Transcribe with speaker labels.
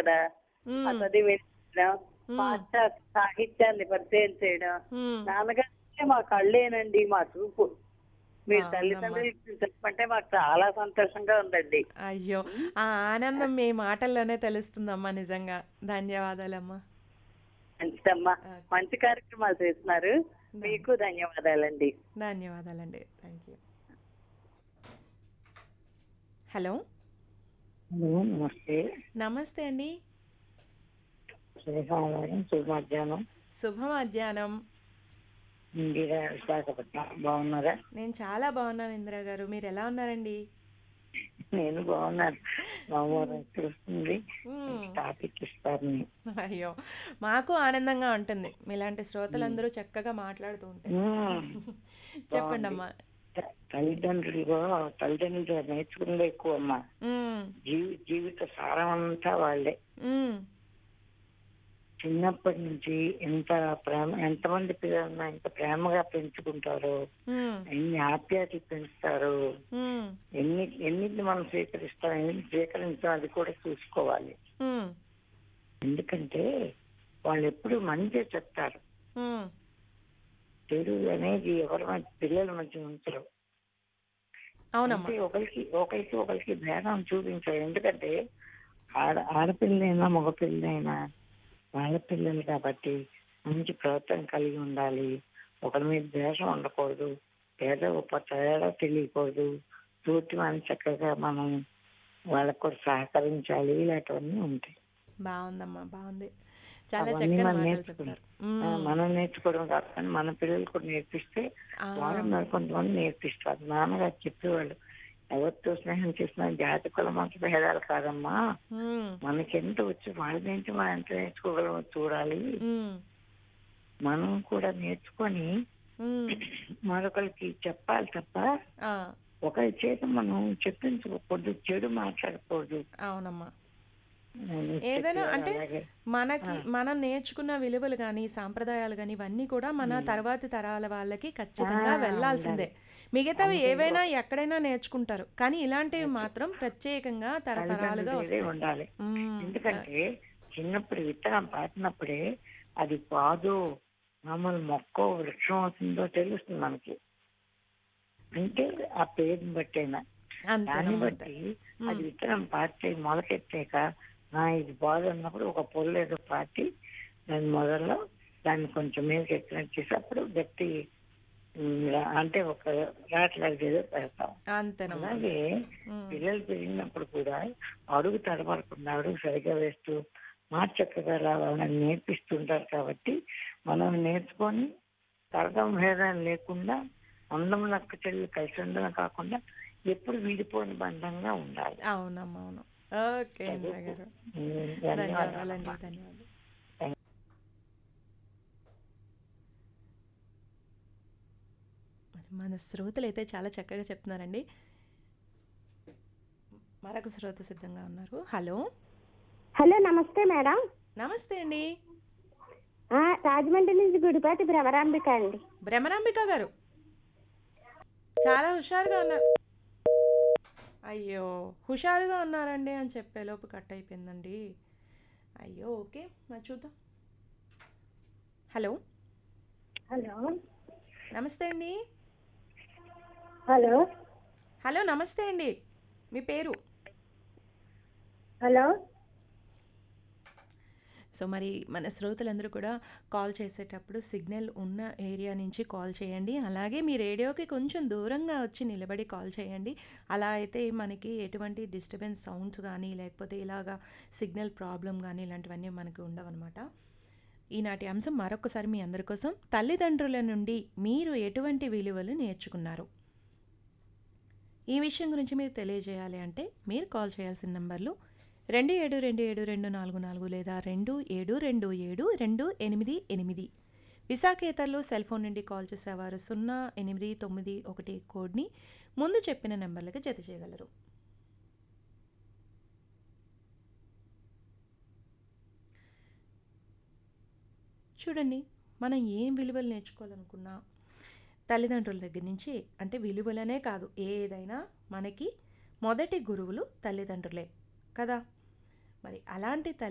Speaker 1: కదా ఆ
Speaker 2: హ్మ్.
Speaker 1: చదివి వెళ్ళడం
Speaker 2: హ్మ్.
Speaker 1: పాశ్చాత్య సాహిత్యాన్ని పరిచయం చేయడం
Speaker 2: హ్మ్.
Speaker 1: నాన్నగారే మా కళ్ళేనండి మా చూపు మీరు
Speaker 2: బాగుందమ్మా.
Speaker 1: తల్లిదండ్రులు చెప్పమంటే మాకు చాలా సంతోషంగా ఉందండి
Speaker 2: అయ్యో ఆ ఆనందం మీ మాటల్లోనే తెలుస్తుందమ్మా నిజంగా ధన్యవాదాలమ్మా
Speaker 1: మంచిదమ్మా
Speaker 2: ఓకే.
Speaker 1: మంచి కార్యక్రమాలు చేస్తున్నారు
Speaker 2: ధన్య-
Speaker 1: మీకు ధన్యవాదాలండి
Speaker 2: ధన్యవాదాలండి థ్యాంక్ యూ హలో
Speaker 3: హలో నమస్తే
Speaker 2: నమస్తే అండి
Speaker 3: శుభసాయం శుభ మధ్యాహ్నం
Speaker 2: శుభ మధ్యాహ్నం
Speaker 3: ఇందిరా విశాఖపట్నం బాగున్నారా
Speaker 2: నేను చాలా బాగున్నాను ఇందిరా గారు మీరు ఎలా ఉన్నారండి
Speaker 3: నేను బాగున్నాను మామూలు తెలుస్తుంది
Speaker 2: మ్మ్.
Speaker 3: టాపిక్ ఇస్తారు నీ.
Speaker 2: అయ్యో మాకు ఆనందంగా ఉంటుంది మీలాంటి శ్రోతలందరూ చక్కగా మాట్లాడుతూ ఉంటారు
Speaker 3: మ్మ్.
Speaker 2: చెప్పండి అమ్మా
Speaker 3: త- తల్లిదండ్రులుగా తల్లిదండ్రులు నేర్చుకున్నది ఎక్కువ అమ్మా
Speaker 2: మ్మ్.
Speaker 3: జీవి జీవిత సారం అంతా వాళ్ళే
Speaker 2: మ్మ్.
Speaker 3: చిన్నప్పటి నుంచి ఎంత ప్రేమ ఎంతమంది పిల్లలను ఎంత ప్రేమగా పెంచుకుంటారో
Speaker 2: మ్మ్.
Speaker 3: ఎన్ని ఆప్యాయతలు పెంచుతారు
Speaker 2: మ్మ్.
Speaker 3: ఎన్ని ఎన్నింటిని మనం స్వీకరిస్తాం ఎన్ని స్వీకరించాం అది కూడా చూసుకోవాలి
Speaker 2: మ్మ్.
Speaker 3: ఎందుకంటే వాళ్ళు ఎప్పుడు మంచిగా చెప్తారు
Speaker 2: మ్మ్.
Speaker 3: చెడు అనేది ఎవరి మధ్య పిల్లల మధ్య ఉంచరు
Speaker 2: అవునమ్మా
Speaker 3: అంటే ఒకరికి ఒకరికి ఒకరికి భేదం చూపించారు ఎందుకంటే ఆడ ఆడపిల్లైనా మగపిల్లైనా వాళ్ళ పిల్లలు కాబట్టి మంచి ప్రవర్తన కలిగి ఉండాలి ఒకరి మీద ద్వేషం ఉండకూడదు పేద గొప్ప తేడా తెలియకూడదు తోటి మనం చక్కగా మనం వాళ్ళకు కూడా సహకరించాలి ఇలాంటివన్నీ ఉంటాయి
Speaker 2: బాగుందమ్మా బాగుంది చాలా
Speaker 3: అవన్నీ
Speaker 2: చక్కని
Speaker 3: మనం
Speaker 2: మాటలు
Speaker 3: నేర్చుకున్నాం.
Speaker 2: చెప్పారు
Speaker 3: ఆ,
Speaker 2: మ్మ్.
Speaker 3: మనం నేర్చుకోవడం కాకుండా మన పిల్లలు కూడా నేర్పిస్తే
Speaker 2: ఆ.
Speaker 3: వాళ్ళు మరి కొంతమంది నేర్పిస్తారు నాన్నగారు చెప్పేవాళ్ళు ఎవరితో స్నేహం చేసినా జాతి కుల మత భేదాలు కాదమ్మా
Speaker 2: మ్మ్.
Speaker 3: మనకి ఎంత వచ్చి వాళ్ళ నుంచి మనం ఎంత నేర్చుకోగలమో చూడాలి
Speaker 2: మ్మ్.
Speaker 3: మనం కూడా నేర్చుకొని
Speaker 2: మ్మ్.
Speaker 3: మరొకరికి చెప్పాలి తప్ప
Speaker 2: ఆ,
Speaker 3: ఒకరి చేత మనం చెప్పించుకోకూడదు చెడు మాట్లాడకూడదు
Speaker 2: అవునమ్మా
Speaker 3: నేను
Speaker 2: ఏదైనా
Speaker 3: చెప్పేవారు
Speaker 2: అంటే
Speaker 3: అలాగే.
Speaker 2: మనకి
Speaker 3: ఆ.
Speaker 2: మనం నేర్చుకున్న విలువలు కానీ సాంప్రదాయాలు కానీ ఇవన్నీ కూడా మన తర్వాతి తరాల వాళ్ళకి ఖచ్చితంగా
Speaker 3: ఆ,
Speaker 2: వెళ్ళాల్సిందే మిగతావి
Speaker 3: అంతే
Speaker 2: ఏవైనా ఎక్కడైనా నేర్చుకుంటారు కానీ ఇలాంటివి మాత్రం ప్రత్యేకంగా తరతరాలుగా
Speaker 3: తల్లిదండ్రులు ఇదే
Speaker 2: వస్తాయి
Speaker 3: ఉండాలి
Speaker 2: మ్మ్.
Speaker 3: ఎందుకంటే చిన్నప్పుడు విత్తనం పాతినప్పుడే అది పాదు మామూలు మొక్క వృక్షం అవుతుందో తెలుస్తుంది మనకి అంటే ఆ పేరుని బట్టేనా దాన్ని
Speaker 2: అంతేనమ్మా అంతే
Speaker 3: బట్టి అది విత్తనం పాతి మొలకెత్తాక ఆ, ఇది బాధ అన్నప్పుడు ఒక పొల్లు ఏదో పాతి దాని మొదల్లో దాన్ని కొంచెం మీదకి ఎత్తినట్టు చేసి అప్పుడు గట్టి ఉమ్, అంటే ఒక రాట్లాగా ఏదో పెడతాం
Speaker 2: అంతేనమ్మా
Speaker 3: అలాగే
Speaker 2: మ్మ్.
Speaker 3: పిల్లలు పెరిగినప్పుడు కూడా అడుగు తడబడకుండా అడుగు సరిగా వేస్తూ మాట చక్కగా రావాలని నేర్పిస్తుంటారు కాబట్టి మనం నేర్చుకొని తరగం భేదాలు లేకుండా అందం లక్క చెల్లి కలిసి ఉండడం కాకుండా ఎప్పుడు విడిపోని బంధంగా ఉండాలి
Speaker 2: అవునమ్మా అవును ఓకే ఇంద్ర గారు
Speaker 3: ఉమ్,
Speaker 2: ధన్యవాదాలండి
Speaker 3: ధన్యవాదాలు
Speaker 2: ధన్యవాదాలు మరి మన శ్రోతలు అయితే చాలా చక్కగా చెప్తున్నారండి మరొక శ్రోత సిద్ధంగా ఉన్నారు హలో
Speaker 4: హలో నమస్తే మేడం
Speaker 2: నమస్తే అండి
Speaker 4: ఆ, రాజమండ్రి నుంచి గుడిపాటి భ్రమరాంబిక అండి
Speaker 2: భ్రమరాంబిక గారు చాలా హుషారుగా ఉన్నారు అయ్యో హుషారుగా ఉన్నారండి అని చెప్పేలోపు కట్ అయిపోయిందండి అయ్యో ఓకే మరి చూద్దాం హలో
Speaker 4: హలో
Speaker 2: నమస్తే అండి
Speaker 4: హలో
Speaker 2: హలో నమస్తే అండి మీ పేరు
Speaker 4: హలో
Speaker 2: సో మరి మన శ్రోతలందరూ కూడా కాల్ చేసేటప్పుడు సిగ్నల్ ఉన్న ఏరియా నుంచి కాల్ చేయండి అలాగే మీ రేడియోకి కొంచెం దూరంగా వచ్చి నిలబడి కాల్ చేయండి అలా అయితే మనకి ఎటువంటి డిస్టర్బెన్స్ సౌండ్స్ కానీ లేకపోతే ఇలాగా సిగ్నల్ ప్రాబ్లం కానీ ఇలాంటివన్నీ మనకు ఉండవన్నమాట ఈనాటి అంశం మరొకసారి మీ అందరి కోసం తల్లిదండ్రుల నుండి మీరు ఎటువంటి విలువలు నేర్చుకున్నారు ఈ విషయం గురించి మీరు తెలియజేయాలి అంటే మీరు కాల్ చేయాల్సిన నంబర్లు రెండు ఏడు రెండు ఏడు రెండు నాలుగు నాలుగు లేదా రెండు ఏడు రెండు ఏడు రెండు ఎనిమిది ఎనిమిది విశాఖేతర్లో సెల్ ఫోన్ నుండి కాల్ చేసేవారు సున్నా ఎనిమిది తొమ్మిది ఒకటి కోడ్ని ముందు చెప్పిన నెంబర్లకి జత చేయగలరు చూడండి మనం ఏం విలువలు నేర్చుకోవాలనుకున్నా తల్లిదండ్రుల దగ్గర నుంచి అంటే విలువలనే కాదు ఏదైనా మనకి మొదటి గురువులు తల్లిదండ్రులే కదా మరి అలాంటి తల్లి